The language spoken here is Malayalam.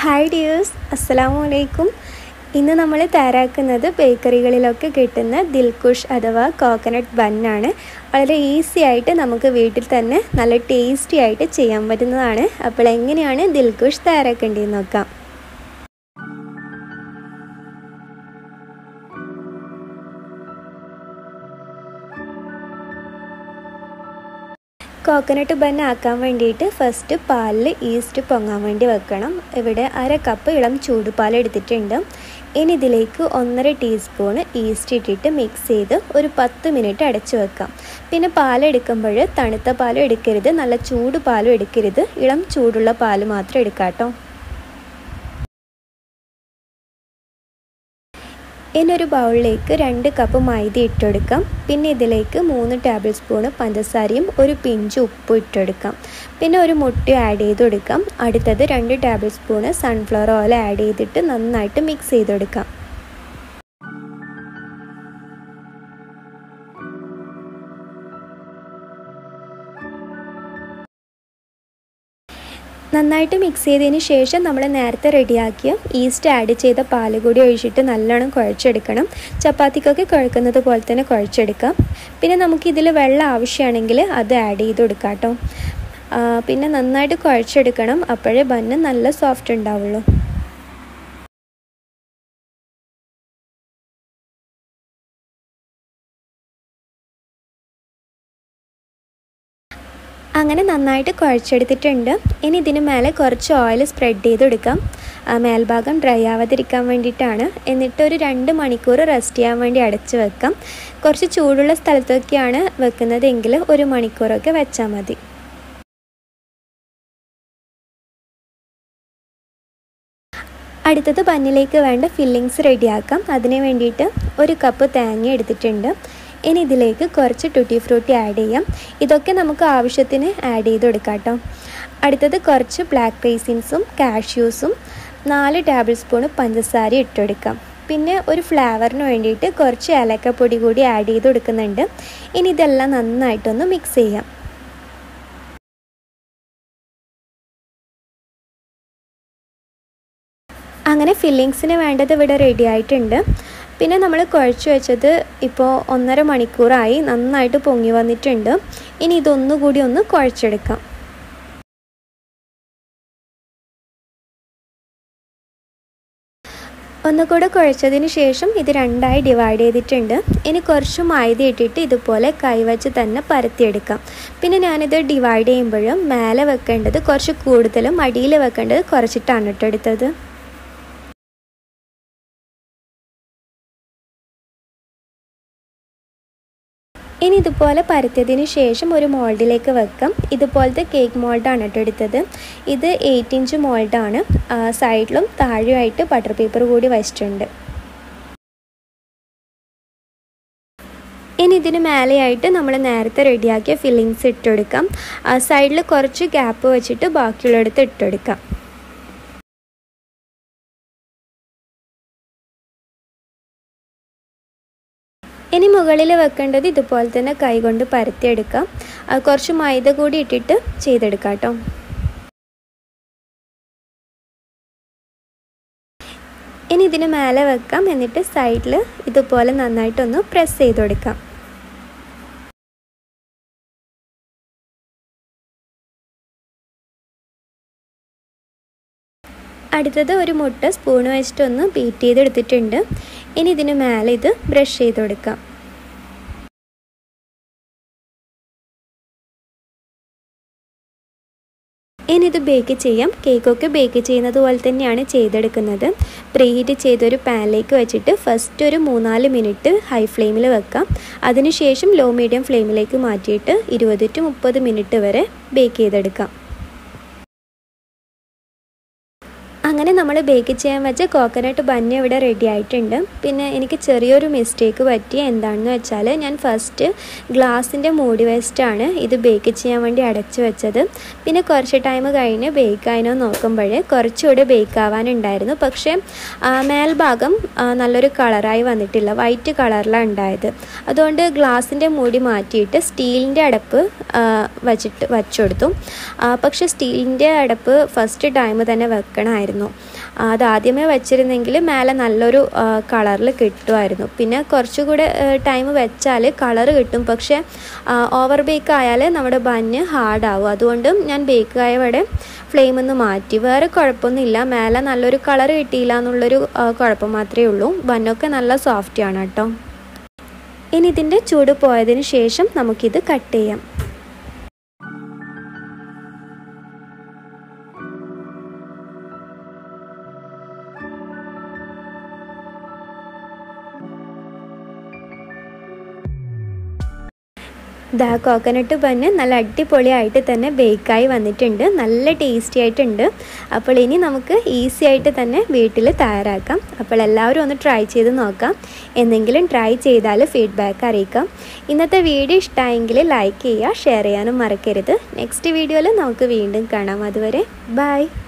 ഹായ് ഡിയേഴ്സ് അസ്സലാമു അലൈക്കും ഇന്ന് നമ്മൾ തയ്യാറാക്കുന്നത് ബേക്കറികളിലൊക്കെ കിട്ടുന്ന ദിൽകുഷ് അഥവാ കോക്കനട്ട് ബന്നാണ് വളരെ ഈസി ആയിട്ട് നമുക്ക് വീട്ടിൽ തന്നെ നല്ല ടേസ്റ്റി ആയിട്ട് ചെയ്യാൻ പറ്റുന്നതാണ് അപ്പോൾ എങ്ങനെയാണ് ദിൽകുഷ് തയ്യാറാക്കേണ്ടതെന്ന് നോക്കാം കോക്കനട്ട് ബൺ ആക്കാൻ വേണ്ടിയിട്ട് ഫസ്റ്റ് പാലിൽ ഈസ്റ്റ് പൊങ്ങാൻ വേണ്ടി വെക്കണം ഇവിടെ അര കപ്പ് ഇളം ചൂടുപാൽ എടുത്തിട്ടുണ്ട് ഇനി ഇതിലേക്ക് ഒന്നര ടീസ്പൂൺ ഈസ്റ്റ് ഇട്ടിട്ട് മിക്സ് ചെയ്ത് ഒരു പത്ത് മിനിറ്റ് അടച്ചു വെക്കാം പിന്നെ പാലെടുക്കുമ്പോൾ തണുത്ത പാലും എടുക്കരുത് നല്ല ചൂട് പാലും എടുക്കരുത് ഇളം ചൂടുള്ള പാൽ മാത്രം എടുക്കാം കേട്ടോ ഇനൊരു ബൗളിലേക്ക് രണ്ട് കപ്പ് മൈദ ഇട്ടെടുക്കാം പിന്നെ ഇതിലേക്ക് മൂന്ന് ടേബിൾ സ്പൂൺ പഞ്ചസാരയും ഒരു പിഞ്ച് ഉപ്പും ഇട്ടെടുക്കാം പിന്നെ ഒരു മുട്ട ആഡ് ചെയ്ത് കൊടുക്കാം അടുത്തത് രണ്ട് tablespoon sunflower oil add ചെയ്തിട്ട് നന്നായിട്ട് മിക്സ് ചെയ്തെടുക്കാം നന്നായിട്ട് മിക്സ് ചെയ്തതിന് ശേഷം നമ്മൾ നേരത്തെ റെഡിയാക്കിയ ഈസ്റ്റ് ആഡ് ചെയ്ത പാൽ കൂടി ഒഴിച്ചിട്ട് നല്ലോണം കുഴച്ചെടുക്കണം ചപ്പാത്തിക്കൊക്കെ കുഴക്കുന്നത് പോലെ തന്നെ കുഴച്ചെടുക്കാം പിന്നെ നമുക്ക് ഇതിൽ വെള്ളം ആവശ്യമാണെങ്കിൽ അത് ആഡ് ചെയ്ത് കൊടുക്കാം കേട്ടോ പിന്നെ നന്നായിട്ട് കുഴച്ചെടുക്കണം അപ്പോഴേ ബന്ന് നല്ല സോഫ്റ്റ് ഉണ്ടാവുള്ളൂ അങ്ങനെ നന്നായിട്ട് കുഴച്ചെടുത്തിട്ടുണ്ട് ഇനി ഇതിന് മേലെ കുറച്ച് ഓയിൽ സ്പ്രെഡ് ചെയ്ത് കൊടുക്കാം മേൽഭാഗം ഡ്രൈ ആവാതിരിക്കാൻ വേണ്ടിയിട്ടാണ് എന്നിട്ട് ഒരു രണ്ട് മണിക്കൂർ റെസ്റ്റ് ചെയ്യാൻ വേണ്ടി അടച്ച് വെക്കാം കുറച്ച് ചൂടുള്ള സ്ഥലത്തൊക്കെയാണ് വെക്കുന്നതെങ്കിൽ ഒരു മണിക്കൂറൊക്കെ വെച്ചാൽ മതി അടുത്തത് പന്നിലേക്ക് വേണ്ട ഫില്ലിങ്സ് റെഡിയാക്കാം അതിന് വേണ്ടിയിട്ട് ഒരു കപ്പ് തേങ്ങ എടുത്തിട്ടുണ്ട് ഇനി ഇതിലേക്ക് കുറച്ച് ടുട്ടി ഫ്രൂട്ടി ആഡ് ചെയ്യാം ഇതൊക്കെ നമുക്ക് ആവശ്യത്തിന് ആഡ് ചെയ്ത് കൊടുക്കാം കേട്ടോ അടുത്തത് കുറച്ച് ബ്ലാക്ക് റേസിൻസും കാഷ്യൂസും നാല് ടേബിൾ സ്പൂൺ പഞ്ചസാര ഇട്ടെടുക്കാം പിന്നെ ഒരു ഫ്ലേവറിന് വേണ്ടിയിട്ട് കുറച്ച് ഏലക്കപ്പൊടി കൂടി ആഡ് ചെയ്ത് കൊടുക്കുന്നുണ്ട് ഇനി ഇതെല്ലാം നന്നായിട്ടൊന്ന് മിക്സ് ചെയ്യാം അങ്ങനെ ഫില്ലിങ്സിന് വേണ്ടത് ഇവിടെ റെഡി ആയിട്ടുണ്ട് പിന്നെ നമ്മൾ കുഴച്ച് വെച്ചത് ഇപ്പോൾ ഒന്നര മണിക്കൂറായി നന്നായിട്ട് പൊങ്ങി വന്നിട്ടുണ്ട് ഇനി ഇതൊന്നുകൂടി ഒന്ന് കുഴച്ചെടുക്കാം ഒന്നുകൂടെ കുഴച്ചതിന് ശേഷം ഇത് രണ്ടായി ഡിവൈഡ് ചെയ്തിട്ടുണ്ട് ഇനി കുറച്ച് മൈദ ഇട്ടിട്ട് ഇതുപോലെ കൈവച്ച് തന്നെ പരത്തിയെടുക്കാം പിന്നെ ഞാനിത് ഡിവൈഡ് ചെയ്യുമ്പോഴും മേലെ വെക്കേണ്ടത് കുറച്ച് കൂടുതലും അടിയിൽ വെക്കേണ്ടത് കുറച്ചിട്ടാണ് ഇട്ടെടുത്തത് ഇനി ഇതുപോലെ പരത്തിയതിന് ശേഷം ഒരു മോൾഡിലേക്ക് വെക്കാം ഇതുപോലത്തെ കേക്ക് മോൾഡാണ് കേട്ടോ എടുത്തത് ഇത് എയ്റ്റ് ഇഞ്ച് മോൾഡാണ് സൈഡിലും താഴെയായിട്ട് ബട്ടർ പേപ്പർ കൂടി വെച്ചിട്ടുണ്ട് ഇനി ഇതിന് മേലെയായിട്ട് നമ്മൾ നേരത്തെ റെഡിയാക്കിയ ഫില്ലിങ്സ് ഇട്ടെടുക്കാം സൈഡിൽ കുറച്ച് ഗ്യാപ്പ് വെച്ചിട്ട് ബാക്കിയുള്ളിടത്ത് ഇട്ടെടുക്കാം ഇനി മുകളിൽ വെക്കേണ്ടത് ഇതുപോലെ തന്നെ കൈകൊണ്ട് പരത്തിയെടുക്കാം കുറച്ച് മൈദ കൂടി ഇട്ടിട്ട് ചെയ്തെടുക്കാം കേട്ടോ ഇനി ഇതിന് മേലെ വെക്കാം എന്നിട്ട് സൈഡിൽ ഇതുപോലെ നന്നായിട്ടൊന്ന് പ്രസ് ചെയ്ത് കൊടുക്കാം അടുത്തത് ഒരു മുട്ട സ്പൂൺ വെച്ചിട്ടൊന്ന് ബീറ്റ് ചെയ്തെടുത്തിട്ടുണ്ട് ഇനി ഇതിന് മേലെ ഇത് ബ്രഷ് ചെയ്ത് കൊടുക്കാം ഇനി ഇത് ബേക്ക് ചെയ്യാം കേക്കൊക്കെ ബേക്ക് ചെയ്യുന്നത് പോലെ തന്നെയാണ് ചെയ്തെടുക്കുന്നത് പ്രീഹീറ്റ് ചെയ്തൊരു പാനിലേക്ക് വെച്ചിട്ട് ഫസ്റ്റ് ഒരു മൂന്നാല് മിനിറ്റ് ഹൈ ഫ്ലെയിമിൽ വെക്കാം അതിനുശേഷം ലോ മീഡിയം ഫ്ലെയിമിലേക്ക് മാറ്റിയിട്ട് ഇരുപത് ടു മുപ്പത് മിനിറ്റ് വരെ ബേക്ക് ചെയ്തെടുക്കാം അങ്ങനെ നമ്മൾ ബേക്ക് ചെയ്യാൻ വെച്ച കോക്കനട്ട് ബന്ന് ഇവിടെ റെഡി ആയിട്ടുണ്ട് പിന്നെ എനിക്ക് ചെറിയൊരു മിസ്റ്റേക്ക് പറ്റി എന്താണെന്ന് വെച്ചാൽ ഞാൻ ഫസ്റ്റ് ഗ്ലാസിൻ്റെ മൂടി വെച്ചിട്ടാണ് ഇത് ബേക്ക് ചെയ്യാൻ വേണ്ടി അടച്ചു വെച്ചത് പിന്നെ കുറച്ച് ടൈം കഴിഞ്ഞ് ബേക്ക് ആയിനോ നോക്കുമ്പോൾ കുറച്ചുകൂടെ ബേക്ക് ആവാനുണ്ടായിരുന്നു പക്ഷേ മേൽഭാഗം നല്ലൊരു കളറായി വന്നിട്ടില്ല വൈറ്റ് കളറിലാണ് ഉണ്ടായത് അതുകൊണ്ട് ഗ്ലാസിൻ്റെ മൂടി മാറ്റിയിട്ട് സ്റ്റീലിൻ്റെ അടപ്പ് വച്ചിട്ട് വച്ചുകൊടുത്തു പക്ഷേ സ്റ്റീലിൻ്റെ അടപ്പ് ഫസ്റ്റ് ടൈം തന്നെ വെക്കണമായിരുന്നു ആയിരുന്നു അത് ആദ്യമേ വെച്ചിരുന്നെങ്കിൽ മേലെ നല്ലൊരു കളറിൽ കിട്ടുമായിരുന്നു പിന്നെ കുറച്ചുകൂടെ ടൈം വെച്ചാൽ കളർ കിട്ടും പക്ഷേ ഓവർ ബേക്ക് ആയാൽ നമ്മുടെ ബന്ന് ഹാർഡാവും അതുകൊണ്ട് ഞാൻ ബേക്ക് ആയ വടെ ഫ്ലെയിം ഒന്ന് മാറ്റി വേറെ കുഴപ്പമൊന്നുമില്ല മേലെ നല്ലൊരു കളർ കിട്ടിയില്ല എന്നുള്ളൊരു കുഴപ്പം മാത്രമേ ഉള്ളൂ ബന്നൊക്കെ നല്ല സോഫ്റ്റാണ് കേട്ടോ ഇനി ഇതിൻ്റെ ചൂട് പോയതിന് ശേഷം നമുക്കിത് കട്ട് ചെയ്യാം ദാ കോക്കനട്ട് ബന്ന് നല്ല അടിപൊളിയായിട്ട് തന്നെ ബേക്കായി വന്നിട്ടുണ്ട് നല്ല ടേസ്റ്റി ആയിട്ടുണ്ട് അപ്പോൾ ഇനി നമുക്ക് ഈസി ആയിട്ട് തന്നെ വീട്ടിൽ തയ്യാറാക്കാം അപ്പോൾ എല്ലാവരും ഒന്ന് ട്രൈ ചെയ്ത് നോക്കാം എന്തെങ്കിലും ട്രൈ ചെയ്താൽ ഫീഡ്ബാക്ക് അറിയിക്കാം ഇന്നത്തെ വീഡിയോ ഇഷ്ടമായെങ്കിൽ ലൈക്ക് ചെയ്യുക ഷെയർ ചെയ്യാനും മറക്കരുത് നെക്സ്റ്റ് വീഡിയോയിൽ നമുക്ക് വീണ്ടും കാണാം അതുവരെ ബൈ